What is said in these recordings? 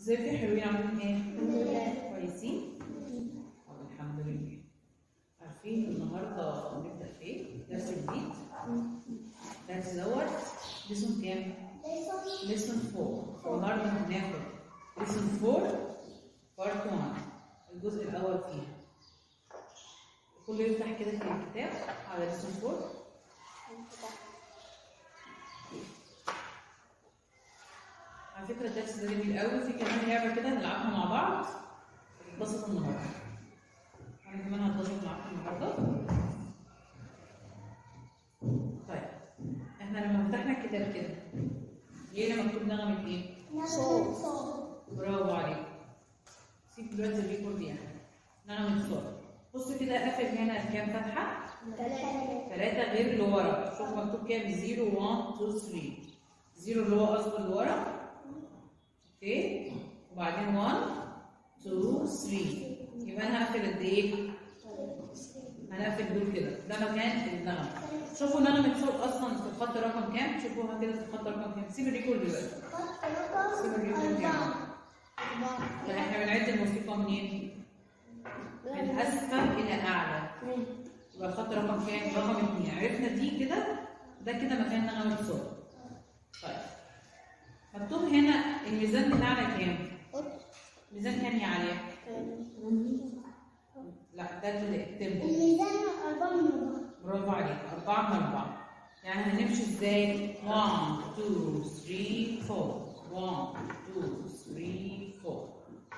ازيكم يا حلوين عاملين ايه؟ الحمد لله كويسين؟ طب الحمد لله عارفين النهارده نبدا في ايه؟ درس جديد درس دوت ليسون كام؟ ليسون 4 النهارده هناخد ليسون 4 بارت 1 الجزء الاول فيها كله يفتح كده في الكتاب على ليسون 4 على فكرة الدرس ده جميل قوي في كمان لعبة كده هنلعبها مع بعض هتتبسطوا النهاردة أنا كمان هتبسط معاكم النهاردة طيب احنا لما فتحنا الكتاب كده لقينا مكتوب نغمة ايه؟ برافو عليك سيب دلوقتي الريكورد يعني نغمة صوت بص كده قافل هنا كام فتحة؟ ثلاثة غير اللي ورا شوف مكتوب كام 0 1 2 3 0 اللي هو قصده اللي ورا اوكي وبعدين 1 2 3 يبقى انا هقفل قد ايه؟ هنقفل دول كده ده مكان النغمة شوفوا نغمة صوت اصلا في الخط رقم كام؟ شوفوها كده في الخط رقم كام؟ سيب الريكورد دلوقتي سيب الريكورد يعني لا احنا بنعد الموسيقى منين؟ من اسفل الى اعلى يبقى الخط رقم كام؟ رقم اثنين عرفنا دي كده ده كده مكان نغمة صوت طيب مكتوب هنا الميزان بتاعنا كام؟ ميزان كام يا عليا؟ لا ده التمبو برافو عليك أربعة من أربعة يعني هنمشي ازاي؟ 1 2 3 4 1 2 3 4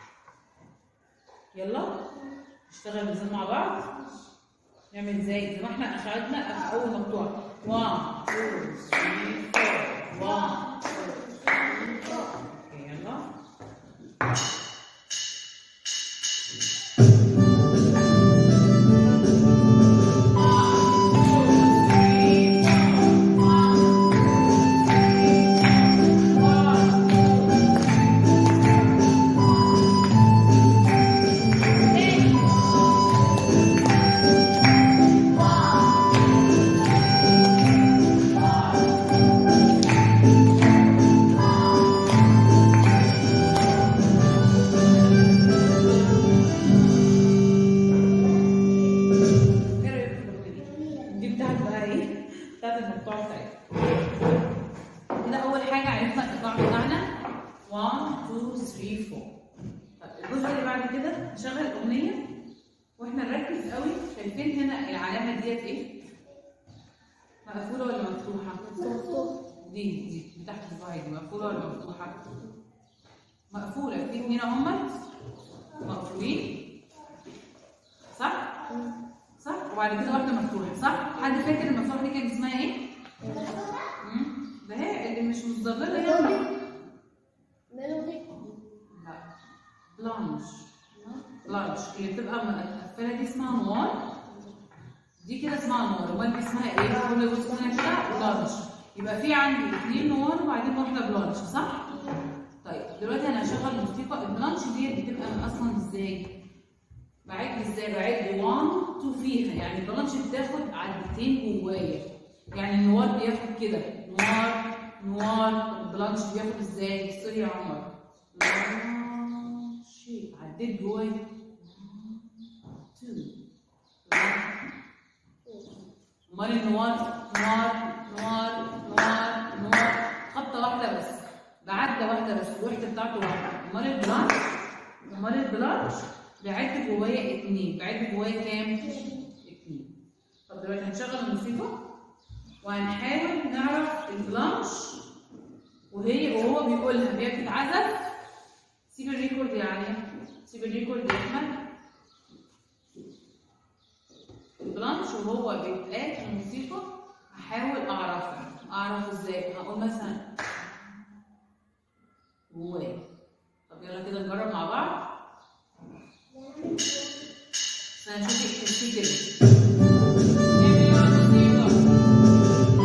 يلا نشتغل الميزان مع بعض نعمل ازاي؟ زي ما احنا أخدنا في أول مقطوع 1 2 3 4 1 2 3 اوكي يلا ايه رايكم في الأغنية دي؟ دي بتاعت بقى ايه؟ بتاعت المقطوعة بتاعتنا. كده أول حاجة عرفنا الإيقاع بتاعنا 1 2 3 4 طيب الجزء اللي بعد كده نشغل أغنية واحنا نركز قوي شايفين هنا العلامة ديت ايه؟ مقفولة ولا مفتوحة؟ دي دي بتاعت الصباعي دي مقفولة ولا مفتوحة؟ مقفولة في هنا همت مقفولين صح؟ صح؟ وبعد كده واحدة مفتوحة صح؟ حد فاكر المفتوحة دي كان اسمها ايه؟ مم؟ ده هي اللي مش متظللة يعني لا بلانش بلانش اللي بتبقى مقفلة دي اسمها نوار دي كده اسمها نوار امال دي اسمها ايه؟ كل جزء منها كده بلانش يبقى في عندي اثنين نوار وبعدين واحدة بلانش صح؟ طيب دلوقتي انا هشغل موسيقى البلانش دي بتبقى اصلا ازاي؟ بعد ازاي؟ بعد 1 2 فيها يعني البلانش بتاخد عدتين جوايا يعني النوار بياخد كده نوار نوار البلانش بياخد ازاي؟ سوري يا عمر شيء عديت جوايا 2 امال النوار نوار نوار نوار نوار خبطه واحده بس بعدة واحده بس الوحده بتاعته واحده امال البلانش امال البلانش بعد جوايا اتنين بعد جوايا كام؟ اتنين طب دلوقتي هنشغل الموسيقى وهنحاول نعرف البلانش وهي وهو بيقولها هي بتتعزف سيب الريكورد يعني سيب الريكورد يا احمد البلانش وهو بيتقال في الموسيقى هحاول اعرفها اعرف ازاي هقول مثلا جوايا طب يلا كده نجرب مع بعض هنشوف التفسير كده نعمل ايه مع الموسيقى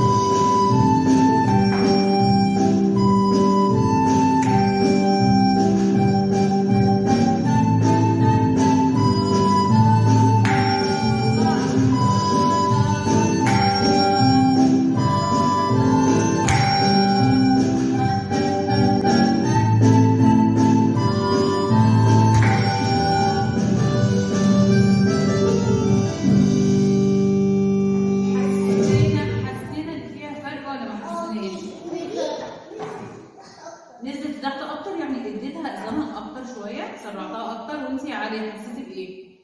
Thank تحت اكتر يعني اديتها زمن اكتر شويه سرعتها اكتر وانت عاليه حسيتي بايه؟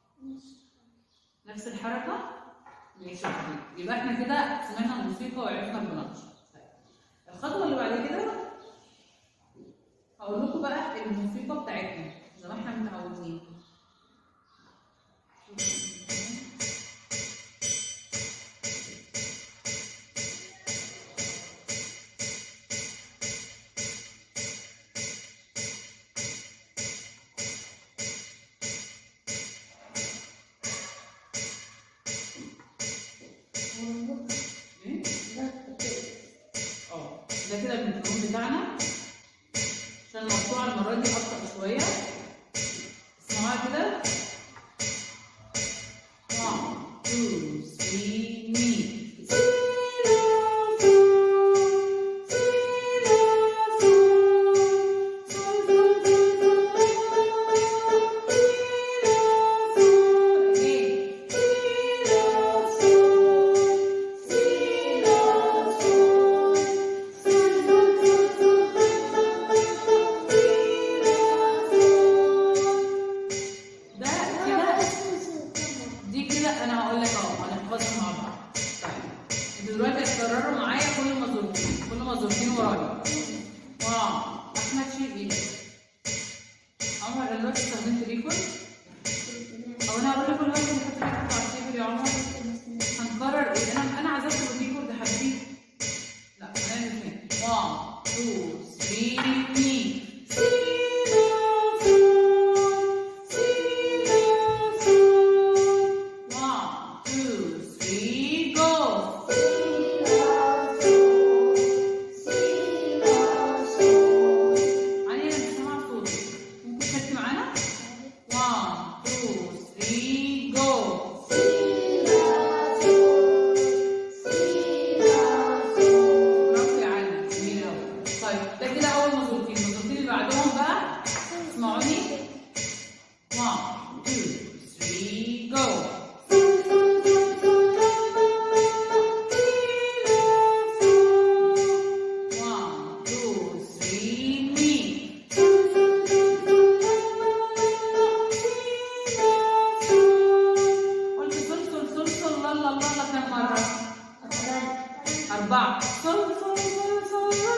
نفس الحركه ماشي يبقى احنا كده سمعنا الموسيقى وعرفنا البناتش الخطوه اللي بعد كده هقول لكم بقى الموسيقى بتاعتنا زي ما احنا متعودين ايه؟ اه ده كده الميكروفون بتاعنا عشان المقطوعة المرة دي أبطأ شوية اسمعوها كده 1 2 3 مي ده كده دي كده انا هقول لك اهو هنحفظها مع بعض طيب انتوا دلوقتي هتكرروا معايا كل ما زرتين كل ما زرتين ورايا واو احمد شيل ايدك عمر انا دلوقتي استخدمت ريكورد او انا هقول لك كل واحد يحط ريكورد على التيبل يا عمر هنكرر ايه انا انا عزلت الريكورد يا حبيبي لا هنعمل اثنين 1 2 3 مي One, two, three, go! علي انا مش سامعه صوتك ممكن تحكي معانا؟ One, two, three, go! برافو يا علي جميل قوي طيب ده كده اول مزورتين المزورتين اللي بعدهم بقى اسمعوني 1 2 3 go One, two, three, me. قلت صل صل صل صل لا لا لا لا كم مرة؟ أربعة صل صل صل صل لا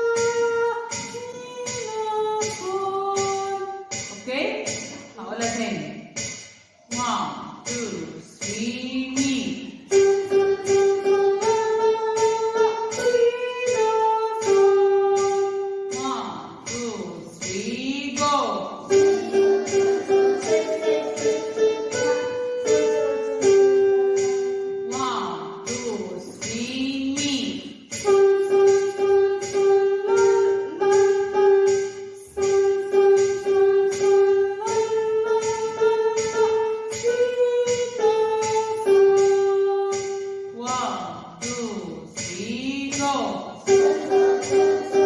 لا صل أوكي؟ هقولها تاني One, two, three, me. One, two, three, go. One, two, three, me. One, two, three, go.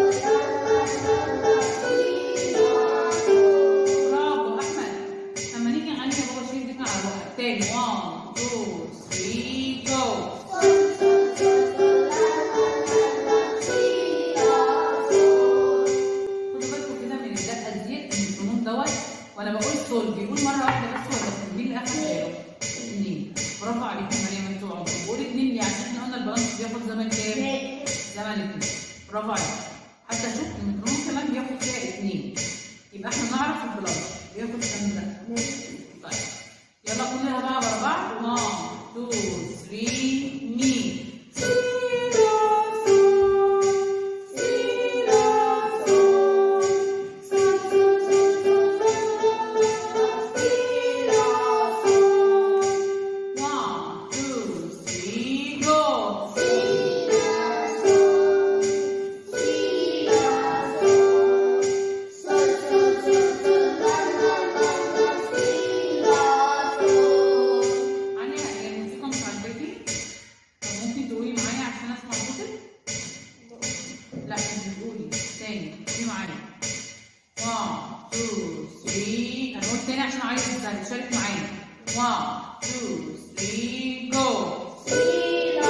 برافو احمد لما نيجي نغني يا بابا شيل ايديك على روحك تاني 1 2 3 جو خدوا بالكم كده من الدقه دي من الفنون دوت وانا بقول صول بيقول مره واحده بس ولا بتدي لاخر دقيقه اتنين برافو عليكم مريم انتوا عمر بقول اتنين ليه عشان احنا قلنا البلانس بياخد زمن كام؟ زمن اتنين برافو عليك حتى شوف المترون كمان بياخد فيها اتنين يبقى احنا نعرف البلانس بياخد كام ده طيب يلا كلنا بقى ورا بعض 1 2 3 مي One, two, three, go! عني هي الموسيقى مش عاجباكي؟ طب ممكن تقولي معايا عشان اسمع صوتك؟ لا انت بتقولي تاني قولي معايا 1 2 3 هنقول تاني عشان عايز تشارك معايا 1 2 3 جو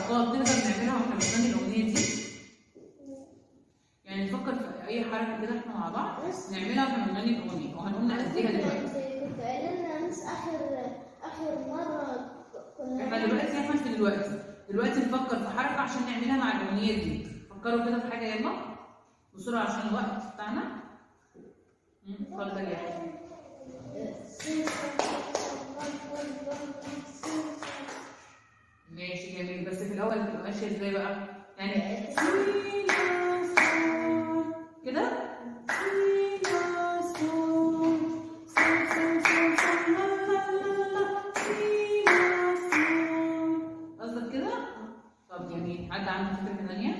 حركات نقدر نعملها واحنا بنغني الاغنيه دي يعني نفكر في اي حركه كده احنا مع بعض نعملها واحنا بنغني الاغنيه وهنقوم نأديها دلوقتي كنت قايل لنا مس اخر اخر مره كنا احنا دلوقتي احنا في دلوقتي دلوقتي نفكر في حركه عشان نعملها مع الاغنيه دي فكروا كده في حاجه يلا بسرعه عشان الوقت بتاعنا مم، اتفضل يا حبيبي ماشي جميل بس في الاول تبقى ماشيه ازاي بقى يعني سي لا صول كده سي لا صول صول صول صول صول لا لا لا لا سي لا صول قصدك كده طب جميل حد عنده فكره ثانيه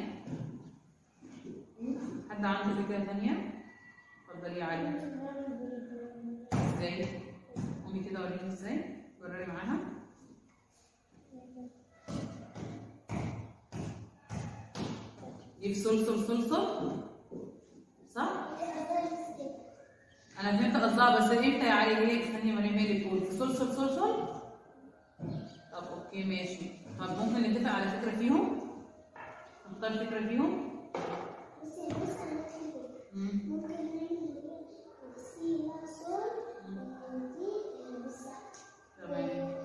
حد عنده فكره ثانيه اتفضلي يا علي ازاي قومي كده وريني ازاي جربي معانا دي في صل صل صل صل صح؟ انا فهمت قصدها بس امتى يا علي ايه استني يا مريم هي اللي تقول في صل صل صل صل طب اوكي ماشي طب ممكن نتفق على فكره فيهم نختار فكره فيهم مم. تمام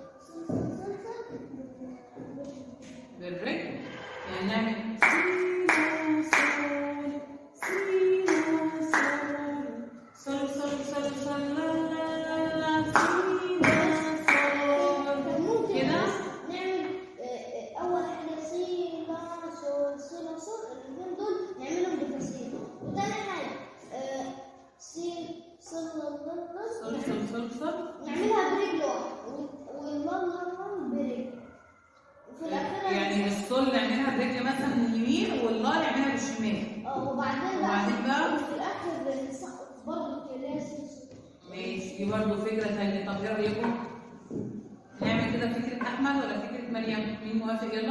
بالرجل يعني نعمل سي لا صول سي لا صول صل صل صل صل لا لا لا لا سي لا صول كده نعمل اول حاجه سي لا صول سي لا صول الاثنين دول نعملهم بتسهيل وتاني حاجه آه، سي صل صل صل صل صل نعملها برجل واحده والله الله برجل وفي الاخير يعني الصل نعملها برجل مثلا من اليمين والله نعملها بالشمال اه وبعدين بقى وبعدين بقى؟ في الاخر بنسقط برضه كده سي صول ماشي دي برضه فكرة تانية طب ايه رأيكم؟ نعمل كده فكرة أحمد ولا فكرة مريم؟ مين موافق يلا؟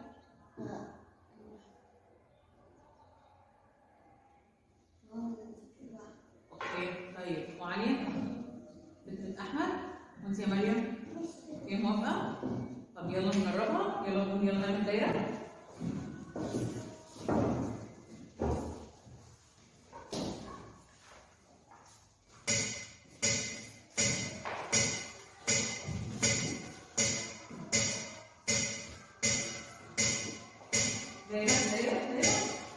اوكي طيب وعلي؟ فكرة أحمد؟ وأنت يا مريم؟ ايه موافقة؟ طب يلا نجربها يلا نقول يلا نعمل دايرة دايرة دايرة دايرة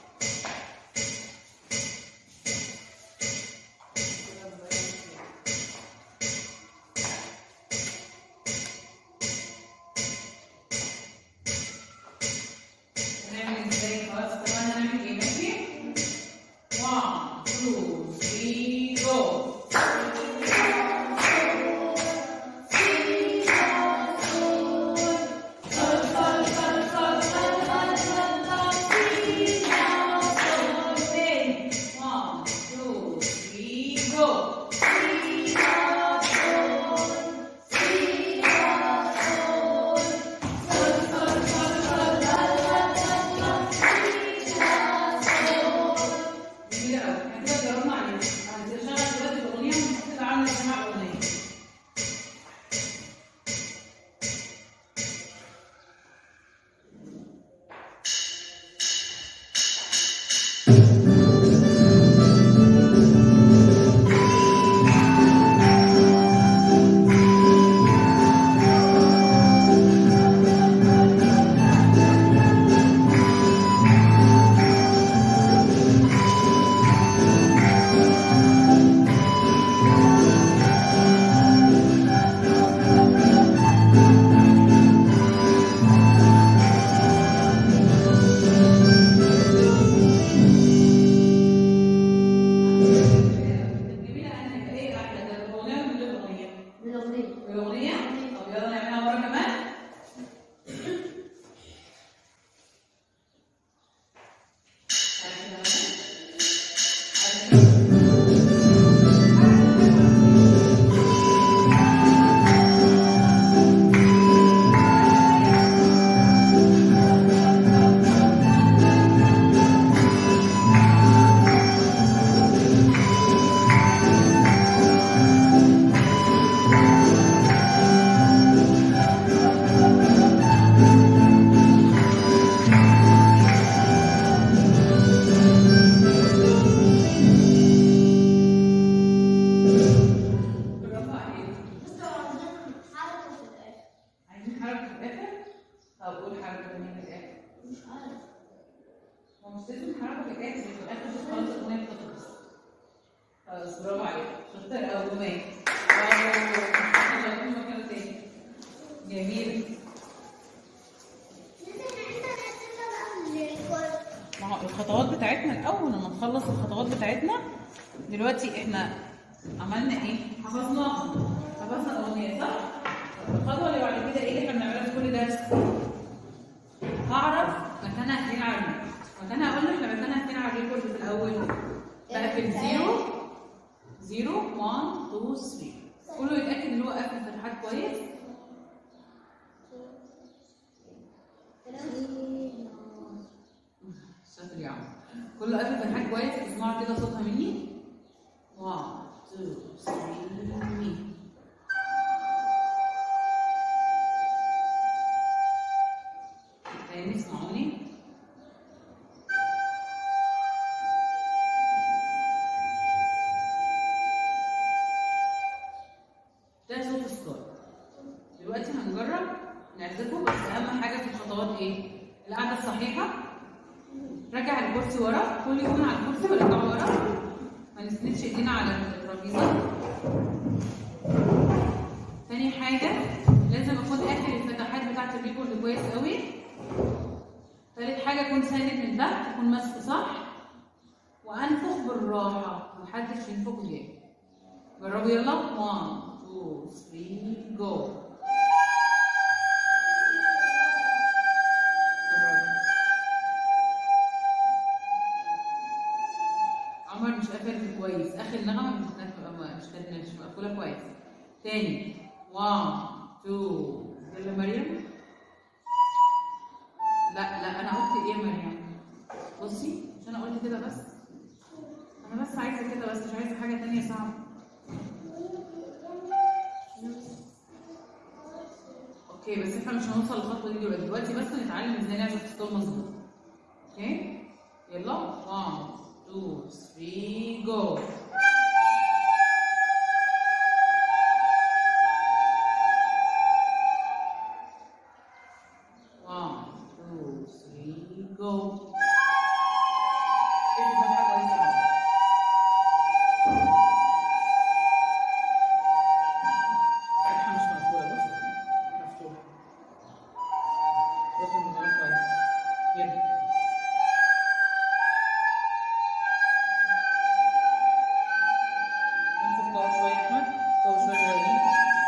هنعمل ازاي خلاص طبعا هنعمل ايه ماشي 1 2 3 جو One, two, three, go! جميلة أوي، احنا كده جربنا عليها. هنشغل دلوقتي الأغنية ونحط عامل سماع أغنية. لازم نحركه في الآخر في الآخر مش خالص الأغنية بتخلص خلاص برافو عليك شطر أو جمال برافو احنا شغالين مكانه تاني جميل ما هو الخطوات بتاعتنا الأول لما نخلص الخطوات بتاعتنا دلوقتي احنا عملنا ايه؟ حفظناها حفظنا الأغنية صح؟ الخطوة اللي بعد كده ايه اللي احنا بنعملها في كل درس؟ هعرف مكانها فين على الريكورد مكانها قلنا احنا مكانها فين على الريكورد في الأول؟ بقى في الزيرو زيرو 1 2 3 كله يتأكد ان هو قافل فتحات كويس شاطر يا عم كله قافل فتحات كويس اسمعوا كده صوتها مني 1 2 3 تاني اسمعوني ده صوت الصوت دلوقتي هنجرب نعزفه بس اهم حاجه في الخطوات ايه القعده الصحيحه رجع الكرسي ورا كل يكون على الكرسي ورجعه ورا ما نسندش ايدينا على الترابيزه تاني حاجه لازم اكون قافل الفتحات بتاعه الريكورد كويس قوي تالت حاجه اكون ساند من تحت اكون ماسك صح وانفخ بالراحه محدش ينفخ جامد جربوا يلا 1 2 3 جو عمر مش قافل كويس اخر نغمه مش مش مش مش مقفوله كويس تاني 1 2 يلا مريم لا لا انا قلت ايه يا مريم بصي مش انا قلت كده بس انا بس عايزه كده بس مش عايزه حاجه تانية صعبه اوكي بس احنا مش هنوصل للخطوه دي دلوقتي دلوقتي بس نتعلم ازاي نعزف ستول مظبوط اوكي يلا 1 2 3 جو One, two, three, go. اقفل فتحة كويسة أوي. فتحة مش مقفولة بص مفتوحة. اقفل من هنا كويس. يلا. انفخ قوي شوية يا أحمد. قوي شوية صغيرين.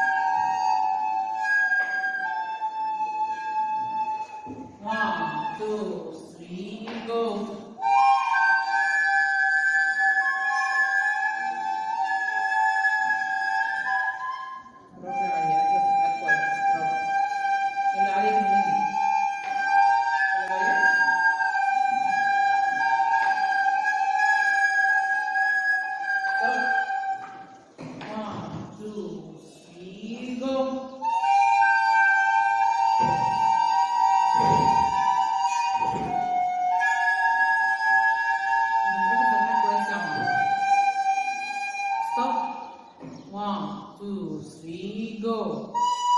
One, two, three, go. برافو يا عليا قافلة فتحات كويس برافو يلا عليك مني يلا مريم Stop. One, two, three, go. بنفتح فتحات كويس يا عمر Stop. One, two, three, go.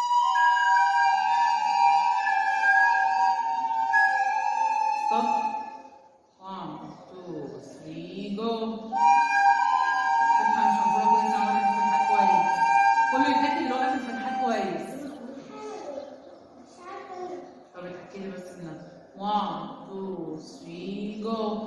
Stop. One, two, three, go. فتحة مش مقفولة كويس يا عمر فتحات كويس. كله يتأكد إن هو قافل فتحات كويس. طب اتأكدي بس إنها. One, two, three, go.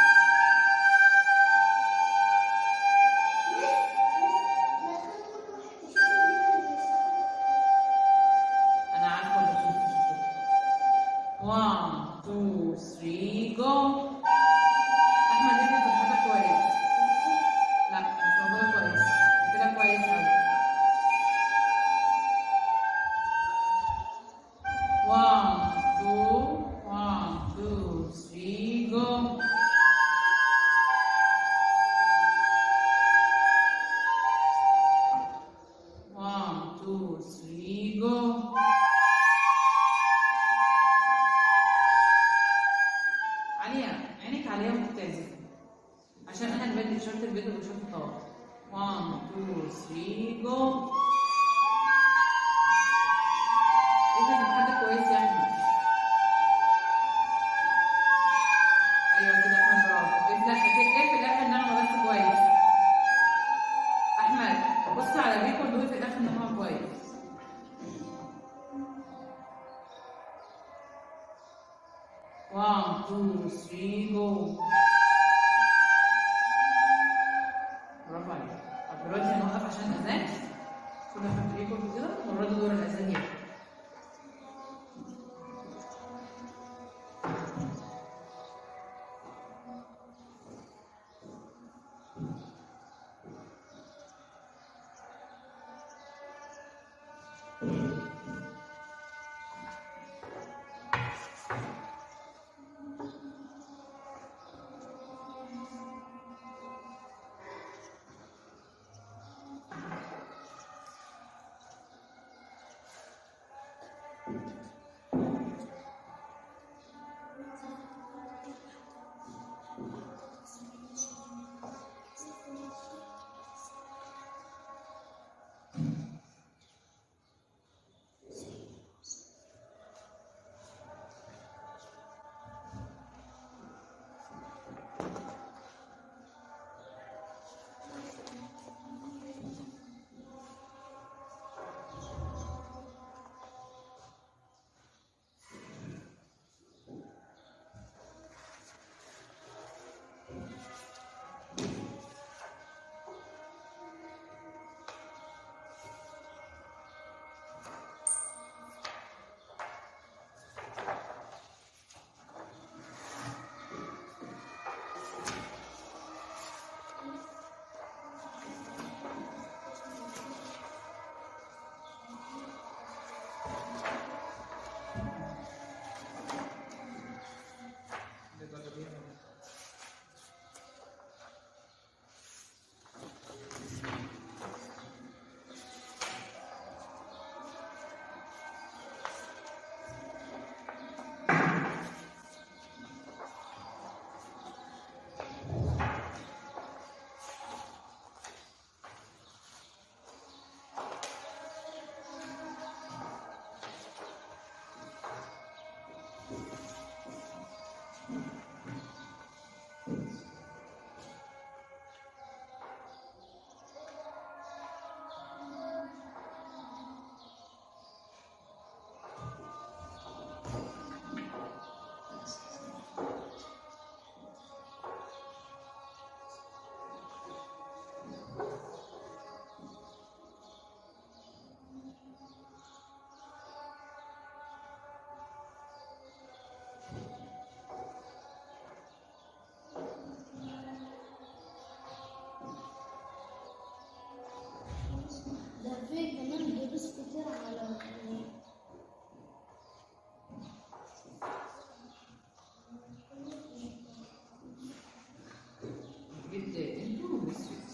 أنا عارفة ولا شوف شوف One, two, three, go. أحمد يقفل فتحتك كويس. لا مش موجودة كويس. كده كويس أوي. One, two, one, two, three, go. One, two, three, go. عليا عينك عليا ممتازة عشان انا اللي بدي اشارة البيض واشارة الطاقة 1 2 3 جو ايه ده حاجة كويس يا احمد ايوه كده احمد برافو اقفل اقفل اخر النغمه بس كويس احمد بص على الريكورد واقفل اخر النغمه كويس One, two, three, go. برافو عليك. طب دلوقتي هنوقف عشان الاذان. كل واحد ريكورد كده المره دي دور الاذان يبقى. ده في كمان دروس كتير على جبت انتوا والسويس.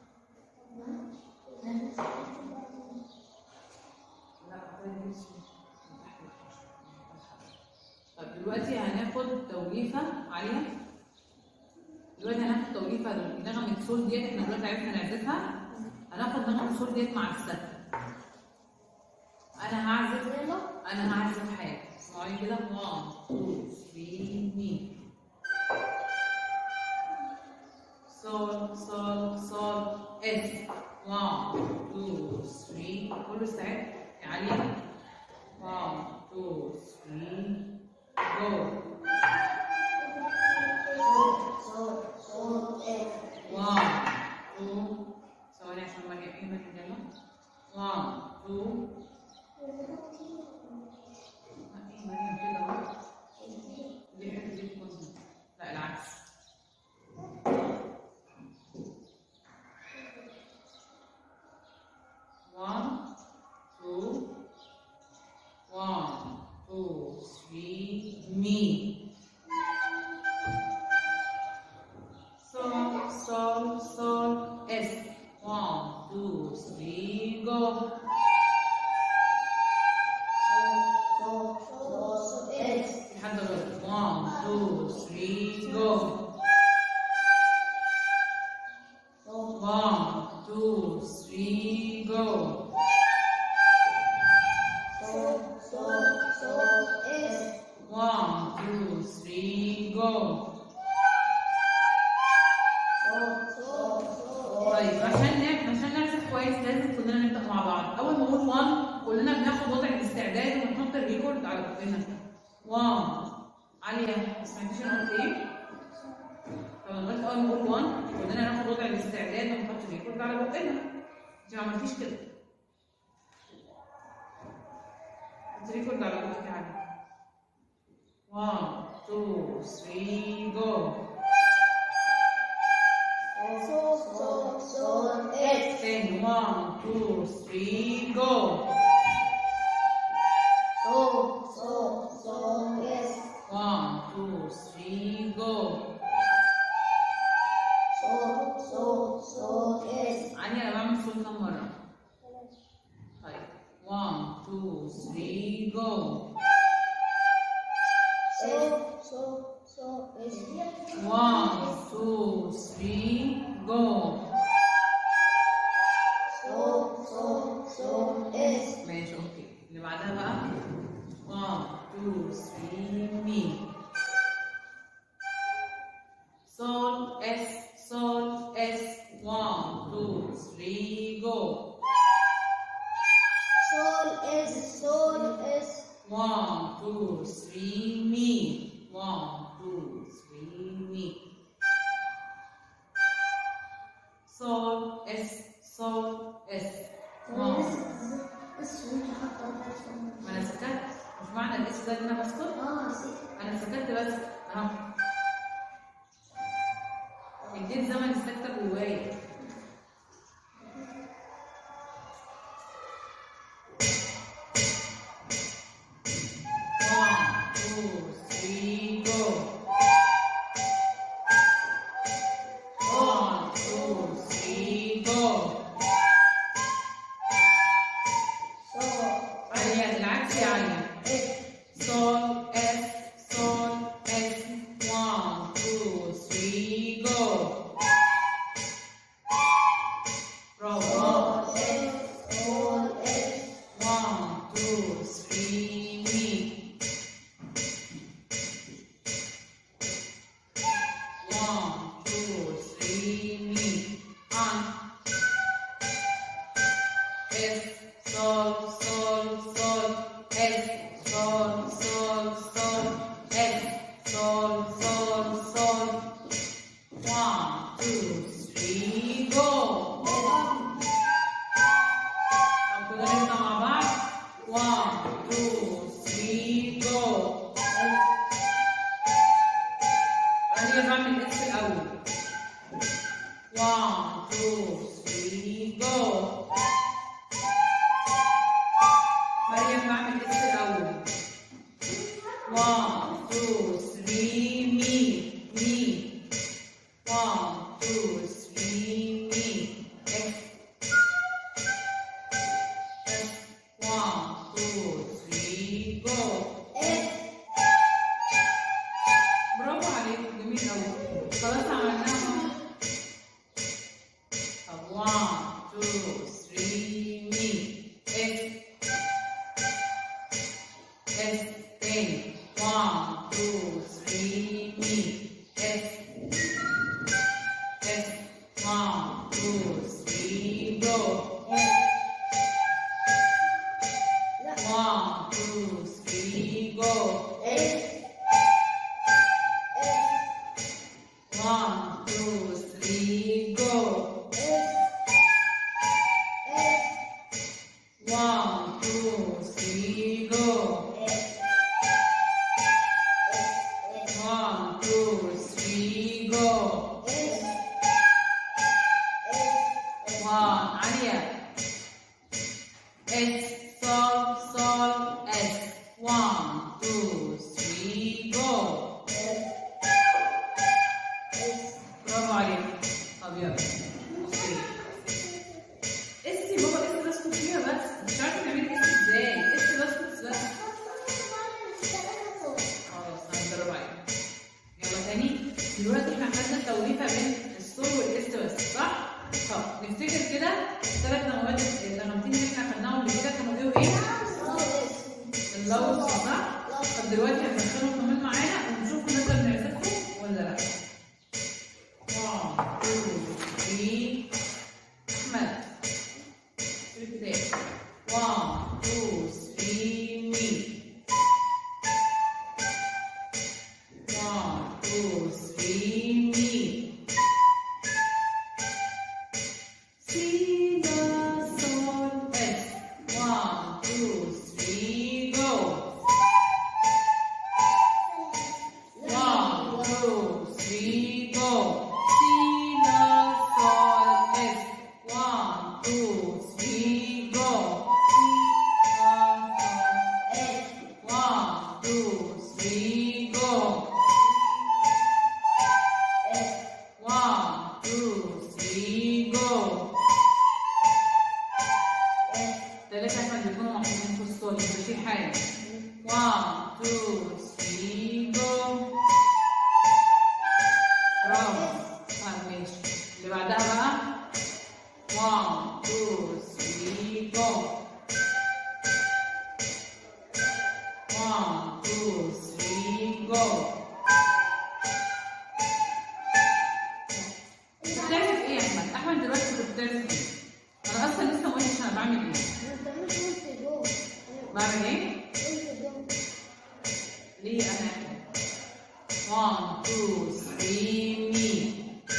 لا خد السويس. طب دلوقتي هناخد توليفة عالية دلوقتي هناخد توليفة نغمة سول ديت احنا دلوقتي عرفنا نعزفها هناخد نغمة سول ديت مع السكن انا هعزف انا هعزف حاجة اسمعوني كده 1 2 3 مي صول صول صول اس 1 2 3 كله استعد يا علي 1 2 3 جو صوت صوت ايه 1 2 ثواني عشان مريم ايه مريم يلا 1 2 ايه مريم كده اهو دي الحته دي تكون لا العكس One, two, one, two, three, me. Sol, sol, sol, es. One, two, three, go. صوت صوت ايه لحد دلوقتي. One, two, three, go. صوت One, two, three, go. صوت صوت صوت ايه One, two, three, go. طيب عشان نعمل عشان نعرف كويس لازم كلنا نبدا مع بعض اول ما اقول 1 كلنا بناخد وضع الاستعداد ونحط الريكورد على بقنا 1 عليا ما سمعتيش انا قلت ايه؟ طب انا قلت اول ما اقول 1 كلنا ناخد وضع الاستعداد ونحط الريكورد على بقنا انت ما عملتيش كده حط ريكورد على بقك يا علي 1 2 3 جو So, so, so, es. Then one, two, three, go. So, so, so, es. One, two, three, go. So, so, so, es. عني انا بعمل صوت كم مرة؟ طيب. One, two, three, go. So, so, so, es. One, two, three, go. So, so, so, es. ماشي اوكي. اللي بعدها بقى. One, two, three, me. Sol, S, sol, S. One, two, three, go. Sol, es, sol, es. One, two, three, me. One, two, three, me. Sol, S, sol, S. One. ما انا سكت مش معنى الاس ده ان انا بسكت اه سي انا سكت بس اهو اديت زمن السكتة جوايا One, two, three, go. One, two, three, go. so عليا العكس يا عليا es Sol, S, Sol, S. One, two, three, go. Bravo. sol es sol es One, two, three, me. One, two, three, me. On. Es, sol, sol, sol. Es, sol, sol, sol. Es, sol, sol, sol. One, two, three, go. طب كده نبدأ مع بعض. One, two, three, go. أنا بعمل اس الأول. One, two, three, go. مريم بعمل اس الأول. One, two, three, me, me. One, two, three, me. X. X. One, two, three, go. es برافو عليكم جميل قوي خلاص عملناها طب 1 2 3 مي اس اس تاني 1 2 3 مي اس اس 1 2 3 جو لا 1 2 3 جو es es 1 2 3 go es es One, two, three, go. One, two, three, go. One, Alia. S, sol, sol, S. One, two, three, go. برافو عليك. طب يلا. اس بابا اس بسكت فيها بس مش عارفه تعملي اس ازاي اس بسكت بس خلاص هنجرب عليها يلا تاني دلوقتي احنا خدنا توليفه بين الصور والاس بس صح؟ طب نفتكر كده الثلاث نغمات النغمتين اللي احنا خدناهم قبل كده كانوا ايه وايه؟ اللوز صح؟ طب دلوقتي هندخلهم كمان معانا ونشوف نقدر نعزفهم ولا لا؟ 1 2 3 بعمل ايه؟ ليه انا 1 2 3 مي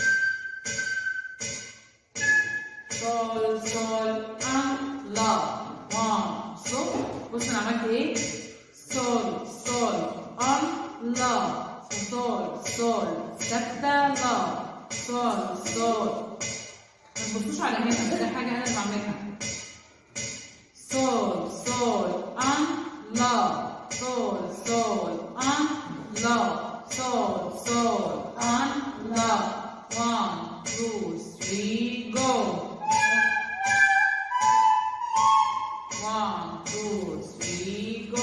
sol sol ان لا 1 صو بص انا عملت ايه sol sol ان لا sol sol ثابته لا sol sol ما تبصوش على هنا ده حاجه انا اللي بعملها sol sol ان لا sol sol ان لا sol sol ان لا 1 2 3 go One, two, three, go.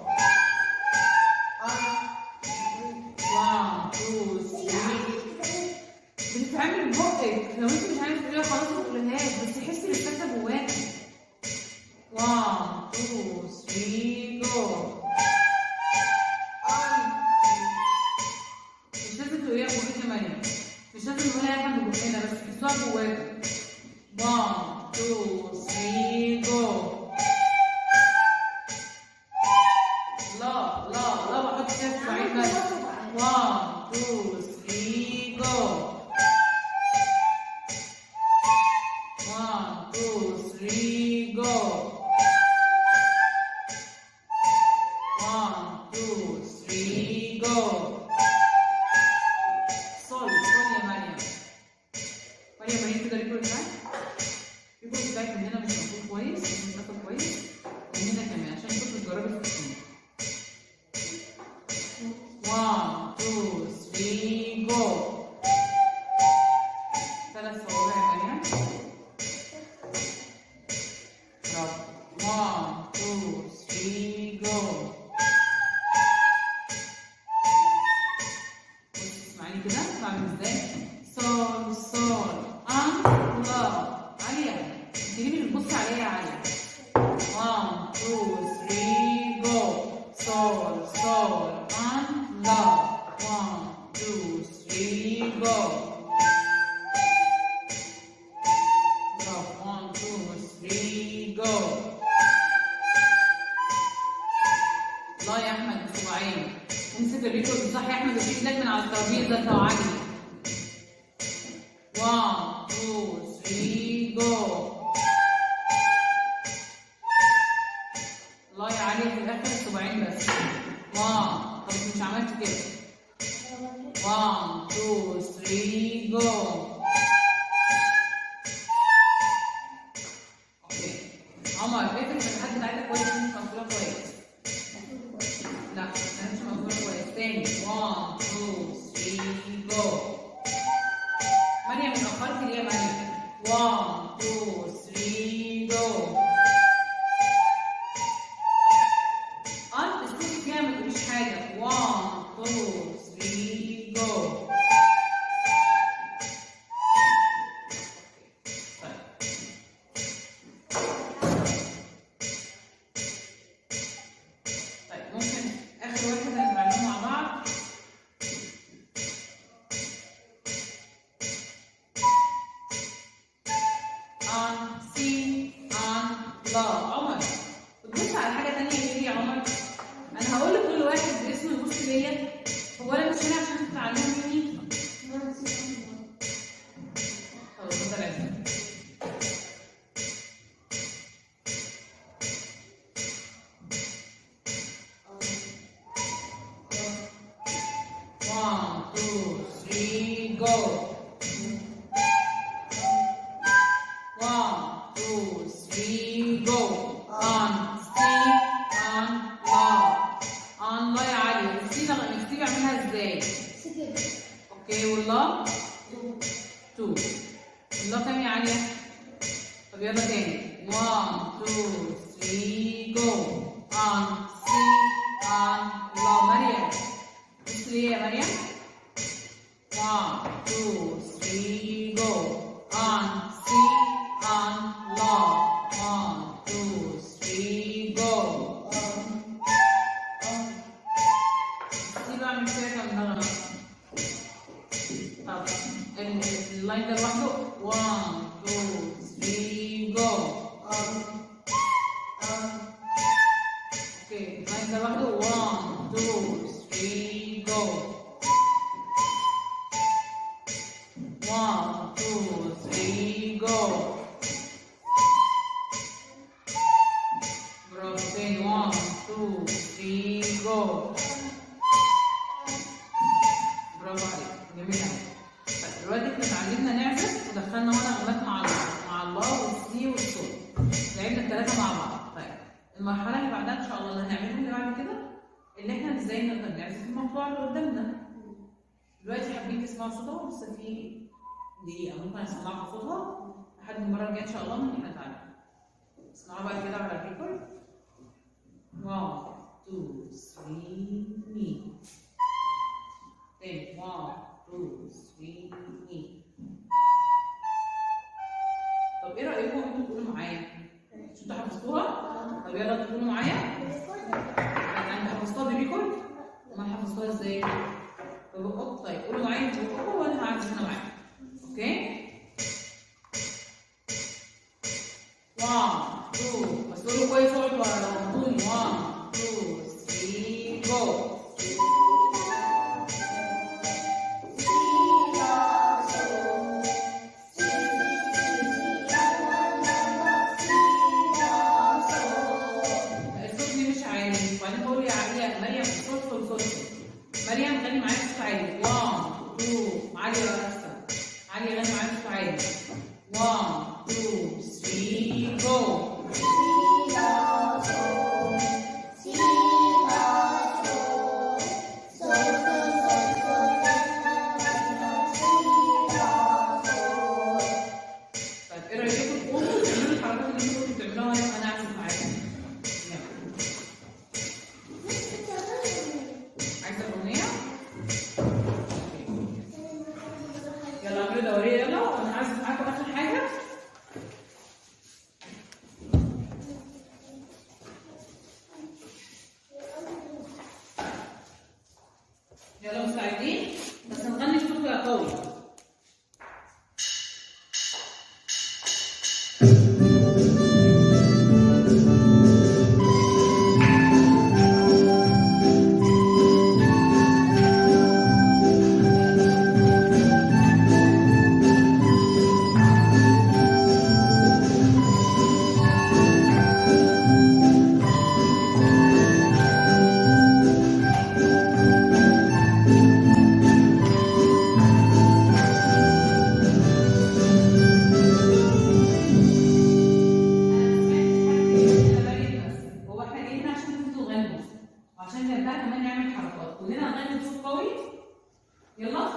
One, two, three. بتتعمل ببقك لو انت مش عارف تقوليها خلاص ما تقولهاش بس حسي بالفكره جواكي. One, two, three, go. مش لازم تقوليها ببقك يا مريم. مش لازم نقولها احنا ببقنا بس تحسوها جواكي. One, two, three, go. لا لا لا بحط فيها صباعين بس 1 2 3 جو 1 2 3 جو 1 2 3 جو صول صول يا مريم مريم مريم كده ريكورد بتاعك ريكورد بتاعك من هنا مش مظبوط كويس مش متاخد كويس من هنا كمان عشان كنت تجربي تفهمي One, two, three, go. ثلاث صوابع يا مريم. برافو. One, two, three, go. بص اسمعيني كده بعمل ازاي؟ صول صول ان لا عالية. انت ليه مش بتبصي عليا يا عالية؟ One, two, three, go. Sol, sol, and la. One, two, three, go. Go. One, two, three, go. لا يا احمد صباعين امسك الريكورد صح يا احمد وشيل ايدك من على الترابيزه انت وعلي 1 2 3 جو الله يا علي في الاخر صباعين بس 1 طب مش عملت كده 1 2 3 جو اوكي عمر افرض الحد بتاعتك كويس مش مقفوله كويس لا انا مش مقفوله كويس تاني 1 2 3 جو مريم اتاخرتي ليه يا مريم 1 2 3 جو أنت اسكتي فيها ما تقوليش حاجة 1 2 3 جو طيب طيب ممكن آخر واحد هنتعلمه مع بعض ان سي ان لا عمر بتبص على حاجه تانية غيري يا عمر انا هقول لكل واحد باسمه يبص ليا هو انا مش هنا عشان تتعلموا مني خلاص ثلاثه One, two, three, go. One, two, three, go. On, see, on, la. On, لا يا علي. السي لما نكتب اعملها ازاي؟ اوكي والله؟ تو. الله كام يا علي؟ طب يلا تاني. One, two, three, go. On, see, on, la. مريم. بص ليه يا مريم؟ One, two, three, go. On, see, on, la. One, two, three, go. دي بعمل فيها كام نغمة؟ طب ال- اللاين ده لوحده 1 2 3 go جميل قوي طيب دلوقتي احنا اتعلمنا نعزف ودخلنا هنا نغمات مع الله مع الله والسي والصوت لعبنا الثلاثه مع بعض طيب المرحله اللي بعدها ان شاء الله اللي هنعمله اللي بعد كده اللي احنا ازاي نقدر نعزف المقطوعه اللي قدامنا دلوقتي حابين تسمعوا صوتها لسه في دقيقه ممكن اسمعكم صوتها لحد المره الجايه ان شاء الله من احنا نتعلم اسمعوا بقى كده على الريكورد 1 2 3 مي تاني 1 2 3 مي طب ايه رايكم انتوا تقولوا معايا؟ مش انتوا حفظتوها؟ طب يلا تقولوا معايا يعني انت حفظتوها بالريكورد؟ امال حفظتوها ازاي؟ طب طيب قولوا معايا انتوا بقولوا وانا هعزف انا معاكم اوكي؟ 1 2 بس قولوا كويس اقعدوا على طول 1 2 3 جو الصوت ليه مش عالي وبعدين بقول يا عليا مريم صوت صوت صوت مريم غني معايا بصوت عالي 1 2 عالية بقى أحسن عالية غني معايا بصوت عالي 1 2 3 جو طيب ايه رايكم تقوموا تعملوا الحركات اللي انتوا كنتوا بتعملوها وانا اعزف معاكم يلا عايزه اغنيه يلا اعملوا دوريه يلا وانا هعزف معاكم اخر حاجه يلا مستعدين بس هنغني بصوت قوي هو احنا جايين عشان انتوا تغنوا وعشان نرجع كمان نعمل حركات كلنا نغني بصوت قوي يلا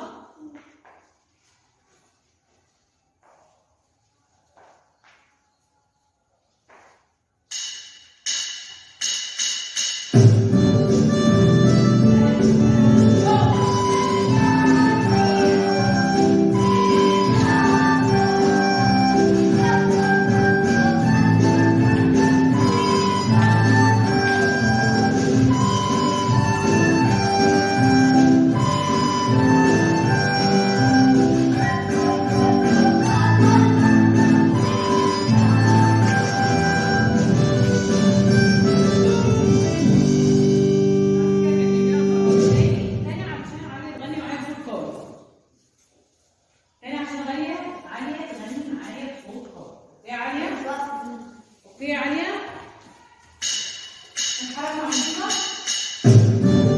تاني عشان علي تغني معايا بصوت قوي تاني عشان غالية عالية تغني معايا بصوت قوي ايه عالية؟ اوكي يا عالية نتحرك مع الموسيقى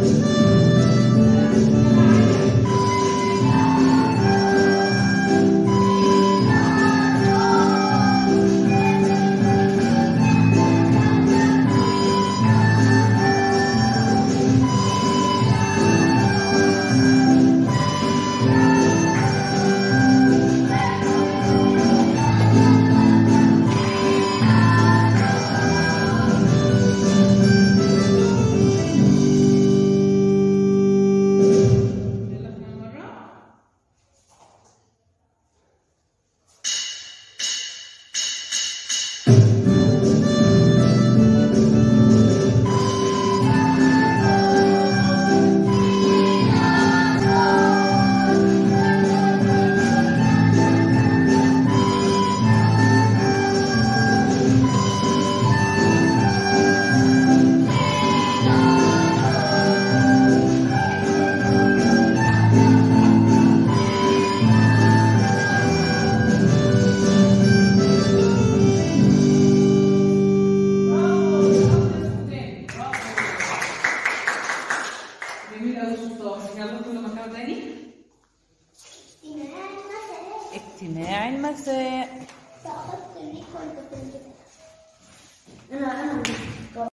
يلا كمان مرة برافو برافو تاني برافو جميل قوي الصوت يلا كل مكان تاني اجتماع المساء فأخذت منك وأنت كنت أنا أنا